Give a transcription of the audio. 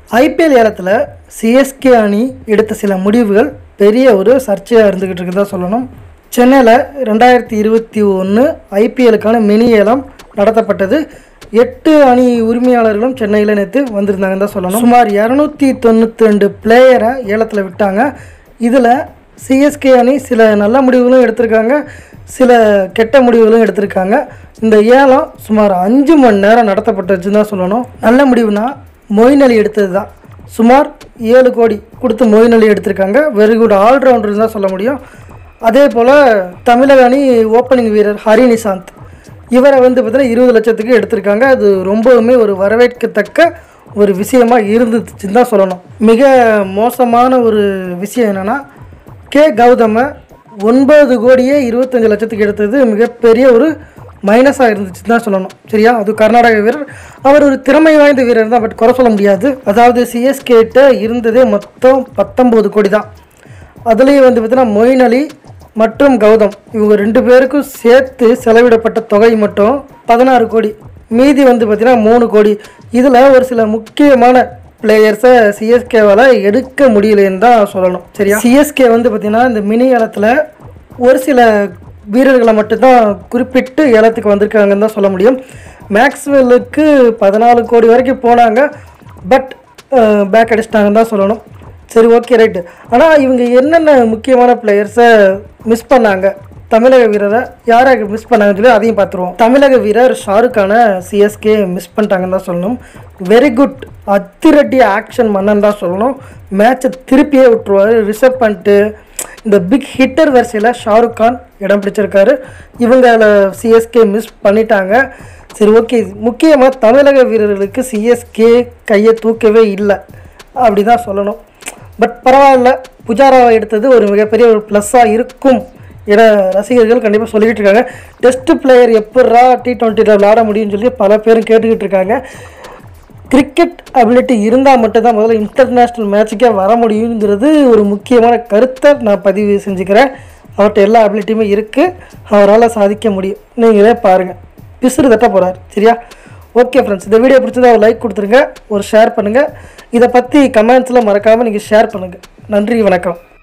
IPL ஏலத்தில் CSK அணி எடுத்த சில முடிவுகள் பெரிய ஒரு சர்ச்சையாக இருந்துக்கிட்டு இருக்குதா சொல்லணும் சென்னையில் ரெண்டாயிரத்தி இருபத்தி ஒன்று ஐபிஎலுக்கான மினி ஏலம் நடத்தப்பட்டது எட்டு அணி உரிமையாளர்களும் சென்னையில் நேற்று வந்திருந்தாங்கன்னு தான் சொல்லணும் சுமார் இரநூத்தி தொண்ணூற்றி ரெண்டு பிளேயரை ஏலத்தில் விட்டாங்க இதில் சிஎஸ்கே அணி சில நல்ல முடிவுகளும் எடுத்திருக்காங்க சில கெட்ட முடிவுகளும் எடுத்திருக்காங்க இந்த ஏலம் சுமார் அஞ்சு மணி நேரம் நடத்தப்பட்டுச்சுன்னு தான் சொல்லணும் நல்ல முடிவுனா மொயின் அலி எடுத்தது தான் சுமார் ஏழு கோடி கொடுத்து மொயின் அலி எடுத்திருக்காங்க வெரி குட் ஆல்ரவுண்டர் தான் சொல்ல முடியும் அதே போல் தமிழக அணி ஓப்பனிங் வீரர் ஹரி நிசாந்த் இவரை வந்து பார்த்தீங்கன்னா இருபது லட்சத்துக்கு எடுத்திருக்காங்க அது ரொம்பவுமே ஒரு வரவேற்கத்தக்க ஒரு விஷயமா இருந்துச்சுன்னு தான் சொல்லணும் மிக மோசமான ஒரு விஷயம் என்னென்னா கே கௌதம ஒன்பது கோடியே இருபத்தஞ்சு லட்சத்துக்கு எடுத்தது மிகப்பெரிய ஒரு மைனஸாக இருந்துச்சுன்னு தான் சொல்லணும் சரியா அது கர்நாடக வீரர் அவர் ஒரு திறமை வாய்ந்த வீரர் தான் பட் குறை சொல்ல முடியாது அதாவது சிஎஸ்கேட்ட இருந்ததே மொத்தம் பத்தொம்போது கோடி தான் அதுலேயும் வந்து பார்த்தீங்கன்னா மொயின் அலி மற்றும் கௌதம் இவங்க ரெண்டு பேருக்கும் சேர்த்து செலவிடப்பட்ட தொகை மட்டும் பதினாறு கோடி மீதி வந்து பார்த்தீங்கன்னா மூணு கோடி இதில் ஒரு சில முக்கியமான பிளேயர்ஸை சிஎஸ்கேவால் எடுக்க முடியலன்னு தான் சொல்லணும் சரியா சிஎஸ்கே வந்து பார்த்தீங்கன்னா இந்த மினி ஏலத்தில் ஒரு சில வீரர்களை மட்டும்தான் குறிப்பிட்டு ஏலத்துக்கு வந்திருக்காங்கன்னு தான் சொல்ல முடியும் மேக்ஸ்வெல்லுக்கு பதினாலு கோடி வரைக்கும் போனாங்க பட் பேக் அடிச்சிட்டாங்கன்னு தான் சொல்லணும் சரி ஓகே ரைட்டு ஆனால் இவங்க என்னென்ன முக்கியமான பிளேயர்ஸை மிஸ் பண்ணாங்க தமிழக வீரரை யாரை மிஸ் பண்ணாங்கன்னு சொல்லி அதையும் பார்த்துருவோம் தமிழக வீரர் ஷாருக் கானை சிஎஸ்கே மிஸ் பண்ணிட்டாங்கன்னு தான் சொல்லணும் வெரி குட் அதிரட்டி ஆக்ஷன் மன்னன் தான் சொல்லணும் மேட்சை திருப்பியே விட்டுருவார் ரிசர்வ் பண்ணிட்டு இந்த பிக் ஹிட்டர் வரிசையில் ஷாருக் கான் இடம் பிடிச்சிருக்காரு இவங்கள சிஎஸ்கே மிஸ் பண்ணிட்டாங்க சரி ஓகே முக்கியமாக தமிழக வீரர்களுக்கு சிஎஸ்கே கையை தூக்கவே இல்லை அப்படி தான் சொல்லணும் பட் பரவாயில்ல புஜாராவை எடுத்தது ஒரு மிகப்பெரிய ஒரு ப்ளஸ்ஸாக இருக்கும் என ரசிகர்கள் கண்டிப்பாக சொல்லிக்கிட்டு இருக்காங்க டெஸ்ட் பிளேயர் எப்பட்றா டி டுவெண்ட்டியில் விளாட முடியும்னு சொல்லி பல பேரும் கேட்டுக்கிட்டு இருக்காங்க கிரிக்கெட் அபிலிட்டி இருந்தால் மட்டும்தான் முதல்ல இன்டர்நேஷ்னல் மேட்சுக்கே வர முடியுங்கிறது ஒரு முக்கியமான கருத்தை நான் பதிவு செஞ்சுக்கிறேன் அவர்கிட்ட எல்லா அபிலிட்டியுமே இருக்குது அவரால் சாதிக்க முடியும் நீங்களே பாருங்கள் பிசுறு தட்ட போகிறார் சரியா ஓகே ஃப்ரெண்ட்ஸ் இந்த வீடியோ பிடிச்சதா ஒரு லைக் கொடுத்துருங்க ஒரு ஷேர் பண்ணுங்கள் இதை பற்றி கமெண்ட்ஸில் மறக்காமல் நீங்கள் ஷேர் பண்ணுங்கள் நன்றி வணக்கம்